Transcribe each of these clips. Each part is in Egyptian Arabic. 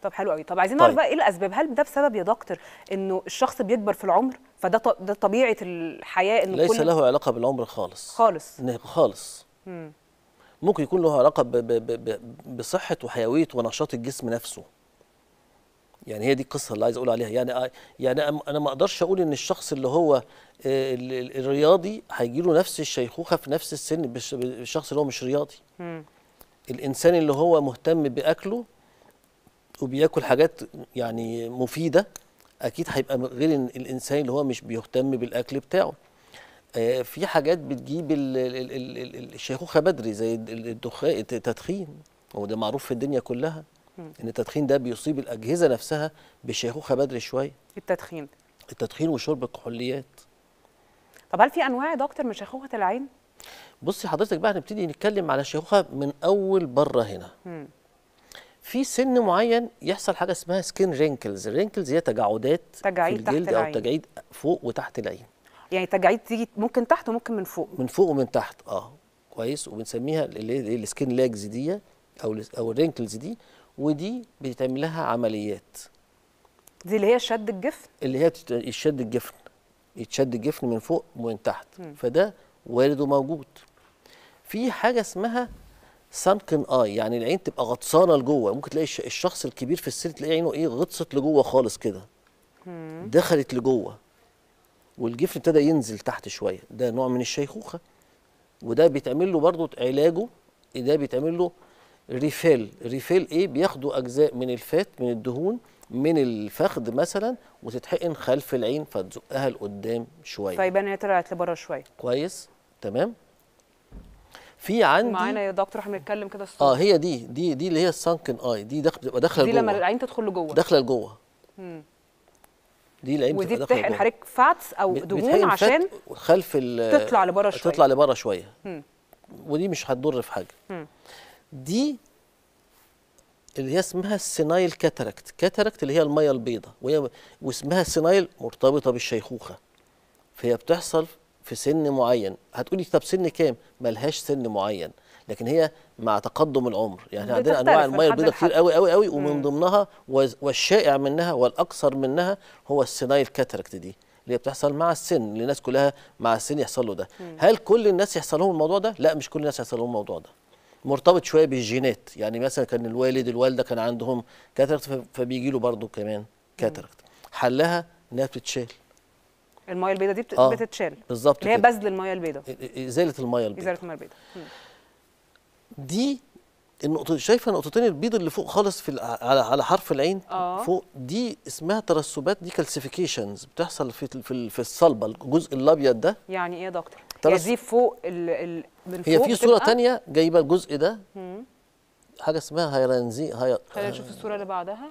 طب حلو قوي طب عايزين طيب. نعرف بقى ايه الاسباب هل ده بسبب يا دكتور انه الشخص بيكبر في العمر فده ط- ده طبيعه الحياه انه ليس كل له علاقه بالعمر خالص خالص نه- خالص ممكن يكون له علاقه ب ب ب ب بصحه وحيويه ونشاط الجسم نفسه يعني هي دي القصه اللي عايز اقول عليها يعني آه- يعني أم- انا ما اقدرش اقول ان الشخص اللي هو آه، ال- ال- الرياضي هيجي له نفس الشيخوخه في نفس السن بالش- بالشخص اللي هو مش رياضي الانسان اللي هو مهتم باكله وبياكل حاجات يعني مفيده اكيد هيبقى غير ال- الانسان اللي هو مش بيهتم بالاكل بتاعه آه، في حاجات بتجيب ال- ال- ال- ال- ال- الشيخوخه بدري زي ال- ال- الدخان التدخين وده معروف في الدنيا كلها ان التدخين ده بيصيب الاجهزه نفسها بالشيخوخه بدري شويه التدخين التدخين وشرب الكحوليات طب هل في انواع يا دكتور من شيخوخه العين بصي حضرتك بقى هنبتدي نتكلم على الشيخوخه من اول بره هنا في سن معين يحصل حاجه اسمها سكين رينكلز الرينكلز هي تجاعدات تجاعيد في تحت الجلد او العين. تجاعيد فوق وتحت العين يعني تجاعيد تيجي ممكن تحت وممكن من فوق من فوق ومن تحت اه كويس وبنسميها اللي هي اللي هي السكين لاجز دي او ال- او الرينكلز دي ودي بيتعمل لها عمليات دي اللي هي شد الجفن اللي هي تت- يشد الجفن يتشد الجفن من فوق ومن تحت فده وارد وموجود في حاجه اسمها سانكن اي يعني العين تبقى غطسانه لجوه ممكن تلاقي الش- الشخص الكبير في السن تلاقي عينه ايه غطست لجوه خالص كده دخلت لجوه والجفن ابتدى ينزل تحت شويه ده نوع من الشيخوخه وده بيتعمل له برضه علاجه ده بيتعمل له ريفيل ريفيل ايه بياخدوا اجزاء من الفات من الدهون من الفخذ مثلا وتتحقن خلف العين فتزقها لقدام شويه فيبان ان هي طلعت لبره شويه كويس تمام في عندي معانا يا دكتور احنا بنتكلم كده الصوت اه هي دي دي دي اللي هي السانكن اي دي داخل بتبقى داخله دي لجوه لما العين تدخل لجوه داخله لجوه دي العين ودي بتبقى داخله بتحقن لجوه. حضرتك فاتس او بت- دهون بيتحقن عشان فات خلف ال- تطلع لبره شوية. تطلع لبره شويه ودي مش هتضر في حاجه دي اللي هي اسمها السينايل كاتاراكت كاتاراكت اللي هي الميه البيضاء وهي واسمها سينايل مرتبطه بالشيخوخه فهي بتحصل في سن معين هتقولي طب سن كام ملهاش سن معين لكن هي مع تقدم العمر يعني عندنا بتختلف انواع من الميه حد البيضاء كتير لحد. قوي قوي قوي ومن ضمنها وز- والشائع منها والاكثر منها هو السينايل كاتاراكت دي اللي هي بتحصل مع السن اللي الناس كلها مع السن يحصل له ده هل كل الناس يحصل لهم الموضوع ده لا مش كل الناس يحصل لهم الموضوع ده مرتبط شويه بالجينات يعني مثلا كان الوالد الوالده كان عندهم كاتاراكت ف- فبيجي له برضه كمان كاتاراكت حلها انها بتتشال الميه البيضاء دي بت- آه، بتتشال بالظبط اللي هي كده. بذل الميه البيضاء ازاله الميه البيضاء ازاله الميه البيضاء مم. دي النقطة شايفة النقطتين البيض اللي فوق خالص في ال- على على حرف العين آه. فوق دي اسمها ترسبات دي كالسيفيكيشنز بتحصل في في ال- في الصلبة الجزء الابيض ده يعني ايه يا دكتور ترس- هي دي فوق ال ال من هي فوق في صورة بتبقى- تانية جايبة الجزء ده حاجة اسمها هيرانزي هي خلينا نشوف الصوره اللي بعدها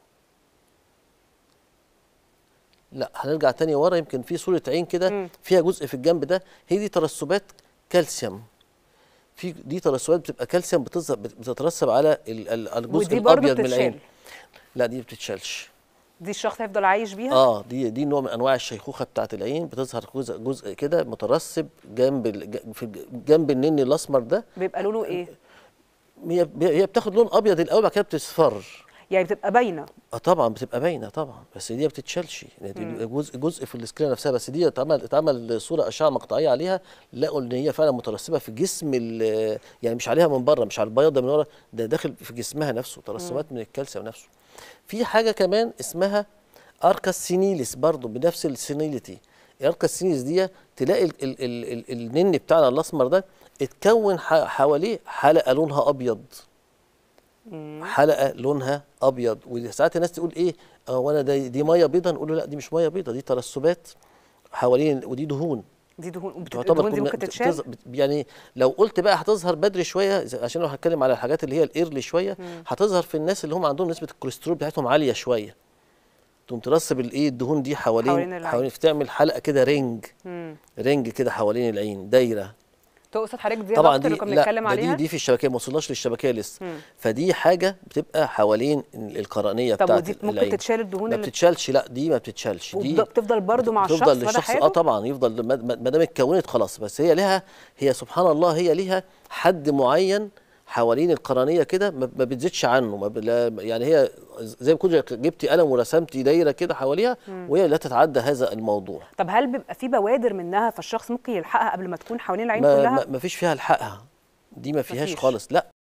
لا هنرجع تاني ورا يمكن في صورة عين كده فيها جزء في الجنب ده هي دي ترسبات كالسيوم في دي ترسبات بتبقى كالسيوم بتظهر بتترسب على ال- ال- الجزء ودي برضو الابيض من العين بتتشال لا دي ما بتتشالش دي الشخص هيفضل عايش بيها اه دي دي نوع من انواع الشيخوخه بتاعت العين بتظهر جزء جزء كده مترسب جنب ال- ج- في جنب النني الاسمر ده بيبقى لونه ايه هي هي بتاخد لون ابيض الاول بعد كده بتصفر يعني بتبقى باينه اه طبعا بتبقى باينه طبعا بس دي ما بتتشالش يعني دي بيبقى جزء جزء في السكرين نفسها بس دي اتعمل اتعمل صوره اشعه مقطعيه عليها لقوا ان هي فعلا مترسبه في جسم ال- يعني مش عليها من بره مش على البياض ده من ورا ده داخل في جسمها نفسه ترسبات من الكالسيوم نفسه في حاجه كمان اسمها اركاس سينيلس برضه بنفس السينيليتي الاركاس سينيلس دي تلاقي ال ال ال ال النن بتاعنا الاسمر ده اتكون ح- حواليه حلقه لونها ابيض حلقه لونها ابيض وساعات الناس تقول ايه اه وانا دي, دي ميه بيضاء نقول له لا دي مش ميه بيضاء دي ترسبات حوالين ودي دهون دي دهون وبت- تعتبر الدهون دي كنا- ممكن بت- تتشال بتظ- بت- يعني لو قلت بقى هتظهر بدري شويه إذا- عشان لو هتكلم على الحاجات اللي هي الايرلي شويه هتظهر في الناس اللي هم عندهم نسبه الكوليسترول بتاعتهم عاليه شويه تقوم ترسب الايه الدهون دي حوالين حوالين العين. حوالين تعمل حلقه كده رينج رينج كده حوالين العين دايره تقصد حضرتك دي يا طبعا دكتور دي اللي كنا لا بنتكلم ده عليها دي دي في الشبكيه ما وصلناش للشبكيه لسه فدي حاجه بتبقى حوالين القرنيه طب بتاعت ودي ممكن العين. تتشال الدهون ما اللي بتتشالش لا دي ما بتتشالش دي وبت- بتفضل برضو مع الشخص تفضل مدى للشخص اه حياته؟ طبعا يفضل ما ما- ما دام اتكونت خلاص بس هي لها هي سبحان الله هي ليها حد معين حوالين القرنيه كده ما ما بتزيدش عنه ما ب- لا- يعني هي زي ما كنت جبتي قلم ورسمتي دايره كده حواليها وهي لا تتعدى هذا الموضوع طب هل بيبقى في بوادر منها فالشخص ممكن يلحقها قبل ما تكون حوالين العين ما, كلها ما, ما فيش فيها الحقها دي ما فيهاش مفيش. خالص لا